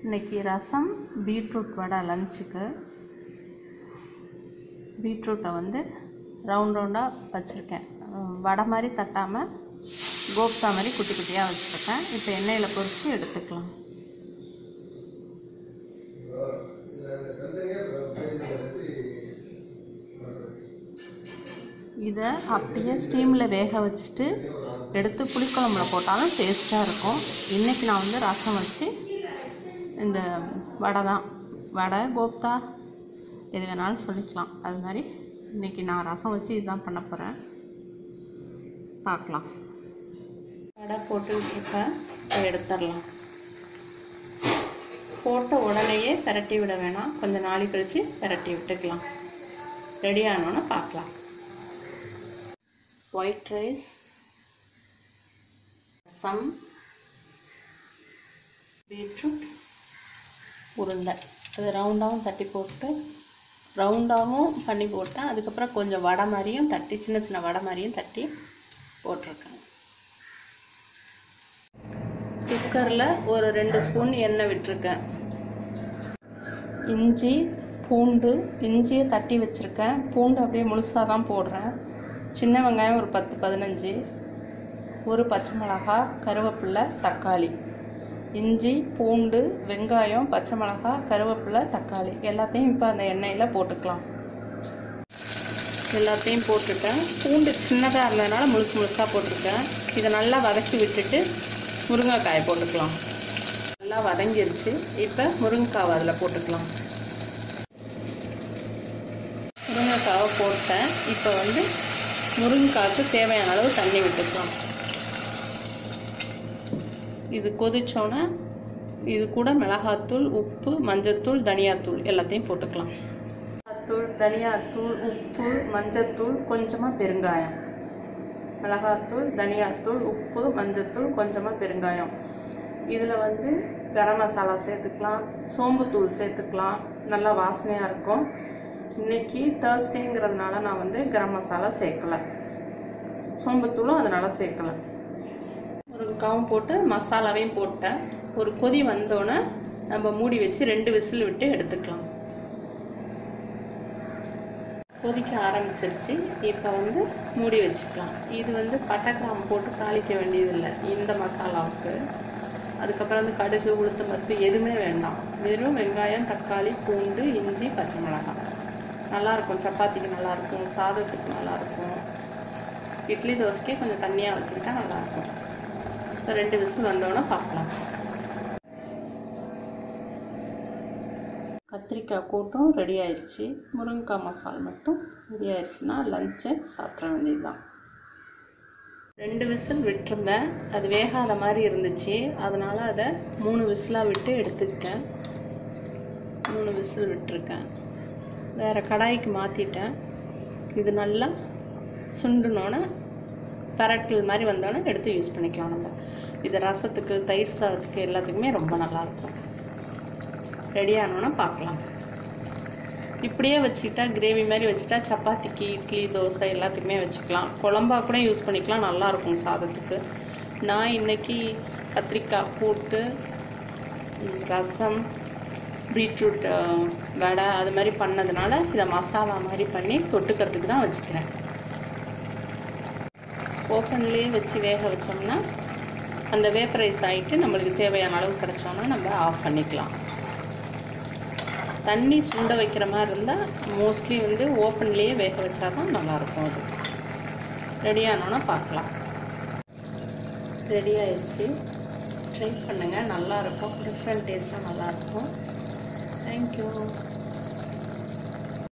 இன்னைக்கு ரசம் பீட்ரூட் வடை லஞ்சுக்கு பீட்ரூட்டை வந்து ரவுண்ட் ரவுண்டாக வச்சுருக்கேன் வடை மாதிரி தட்டாமல் கோப்தா மாதிரி குட்டி குட்டியாக வச்சுருக்கேன் இப்போ எண்ணெயில் பொரித்து எடுத்துக்கலாம் இதை அப்படியே ஸ்டீமில் வேக வச்சுட்டு எடுத்து புளிக்குழம்புல போட்டாலும் டேஸ்ட்டாக இருக்கும் இன்றைக்கி நான் வந்து ரசம் வச்சு இந்த வடை தான் வடை கோப்தா எது வேணாலும் சொல்லிக்கலாம் அது மாதிரி இன்றைக்கி நான் ரசம் வச்சு இதுதான் பண்ண போகிறேன் பார்க்கலாம் வடை போட்டு விட்டுருக்கேன் இப்போ எடுத்துடலாம் போட்ட உடனேயே பெரட்டி விட வேணாம் கொஞ்சம் நாளை கழித்து பெரட்டி விட்டுக்கலாம் ரெடி ஆனோன்னு பார்க்கலாம் ஒயிட் ரைஸ் ரசம் பீட்ரூட் உருண்டை அது ரவுண்டாகவும் தட்டி போட்டு ரவுண்டாகவும் பண்ணி போட்டேன் அதுக்கப்புறம் கொஞ்சம் வடை மாதிரியும் தட்டி சின்ன சின்ன வடை மாதிரியும் தட்டி போட்டிருக்கேன் குக்கரில் ஒரு ரெண்டு ஸ்பூன் எண்ணெய் விட்டுருக்கேன் இஞ்சி பூண்டு இஞ்சியை தட்டி வச்சுருக்கேன் பூண்டு அப்படியே முழுசாக தான் போடுறேன் சின்ன வெங்காயம் ஒரு பத்து பதினஞ்சு ஒரு பச்சை மிளகா கருவேப்பிலை தக்காளி இஞ்சி பூண்டு வெங்காயம் பச்சை மிளகா கருவேப்பிலை தக்காளி எல்லாத்தையும் இப்போ அந்த எண்ணெயில் போட்டுக்கலாம் எல்லாத்தையும் போட்டுட்டேன் பூண்டு சின்னதாக இருந்ததுனால முழுசு முழுசாக போட்டிருக்கேன் இதை நல்லா வதக்கி விட்டுட்டு முருங்கைக்காயை போட்டுக்கலாம் நல்லா வதங்கிருச்சு இப்போ முருங்கைக்காவை அதில் போட்டுக்கலாம் முருங்கைக்காவை போட்டேன் இப்போ வந்து முருங்கைக்காய்க்கு தேவையான அளவு தண்ணி விட்டுக்கலாம் இது கொதிச்சோன்னே இது கூட மிளகாத்தூள் உப்பு மஞ்சத்தூள் தனியாத்தூள் எல்லாத்தையும் போட்டுக்கலாம் மிளகாத்தூள் தனியாத்தூள் உப்பு மஞ்சத்தூள் கொஞ்சமாக பெருங்காயம் மிளகாத்தூள் தனியாத்தூள் உப்பு மஞ்சத்தூள் கொஞ்சமாக பெருங்காயம் இதில் வந்து கரம் மசாலா சேர்த்துக்கலாம் சோம்புத்தூள் சேர்த்துக்கலாம் நல்லா வாசனையாக இருக்கும் இன்னைக்கு தேர்ஸ்டேங்கிறதுனால நான் வந்து கரம் மசாலா சேர்க்கலை சோம்புத்தூளும் அதனால் சேர்க்கலை முருங்கைக்காவும் போட்டு மசாலாவையும் போட்டேன் ஒரு கொதி வந்தோடனே நம்ம மூடி வச்சு ரெண்டு விசில் விட்டு எடுத்துக்கலாம் கொதிக்க ஆரம்பிச்சிருச்சு இப்போ வந்து மூடி வச்சுக்கலாம் இது வந்து பட்டை கிராம்பு போட்டு தாளிக்க வேண்டியதில்லை இந்த மசாலாவுக்கு அதுக்கப்புறம் வந்து கடுகு உளுத்தம் பருப்பு எதுவுமே வேண்டாம் வெறும் வெங்காயம் தக்காளி பூண்டு இஞ்சி பச்சை மிளகாய் நல்லாயிருக்கும் சப்பாத்திக்கு நல்லாயிருக்கும் சாதத்துக்கு நல்லாயிருக்கும் இட்லி தோசைக்கே கொஞ்சம் தண்ணியாக வச்சுக்கிட்டா நல்லாயிருக்கும் இப்போ ரெண்டு விசில் வந்தோடனே பார்க்கலாம் கத்திரிக்காய் கூட்டும் ரெடி ஆயிடுச்சு முருங்கைக்காய் மசால் மட்டும் ரெடி ஆயிடுச்சுன்னா லஞ்சை சாப்பிட்ற வேண்டியது தான் ரெண்டு விசில் விட்டுருந்தேன் அது வேகாத மாதிரி இருந்துச்சு அதனால் அதை மூணு விசிலாக விட்டு எடுத்துக்கிட்டேன் மூணு விசில் விட்டுருக்கேன் வேறு கடாய்க்கு மாற்றிட்டேன் இது நல்லா சுண்டுனோன்னே பரட்டல் மாதிரி வந்தோன்னே எடுத்து யூஸ் பண்ணிக்கலாம் நம்ம இது ரசத்துக்கு தயிர் சாதத்துக்கு எல்லாத்துக்குமே ரொம்ப நல்லாயிருக்கும் ரெடி ஆனோன்னா பார்க்கலாம் இப்படியே வச்சுக்கிட்டா கிரேவி மாதிரி வச்சுட்டா சப்பாத்திக்கு இட்லி தோசை எல்லாத்துக்குமே வச்சுக்கலாம் குழம்பா கூட யூஸ் பண்ணிக்கலாம் நல்லாயிருக்கும் சாதத்துக்கு நான் இன்னைக்கு கத்திரிக்காய் போட்டு ரசம் பீட்ரூட் வடை அது மாதிரி பண்ணதுனால இதை மசாலா மாதிரி பண்ணி தொட்டுக்கிறதுக்கு தான் வச்சுக்கிறேன் ஓப்பன்லேயே வச்சு வேக வச்சோம்னா அந்த வேப்பரைஸ் ஆகிட்டு நம்மளுக்கு தேவையான அளவு கிடச்சோன்னா நம்ம ஆஃப் பண்ணிக்கலாம் தண்ணி சுண்ட வைக்கிற மாதிரி இருந்தால் மோஸ்ட்லி வந்து ஓப்பன்லேயே வேக வச்சா தான் நல்லாயிருக்கும் அது ரெடி ஆனோன்னா பார்க்கலாம் ரெடி ஆயிடுச்சு ட்ரை பண்ணுங்கள் நல்லாயிருக்கும் டிஃப்ரெண்ட் டேஸ்ட்டாக நல்லாயிருக்கும் தேங்க்யூ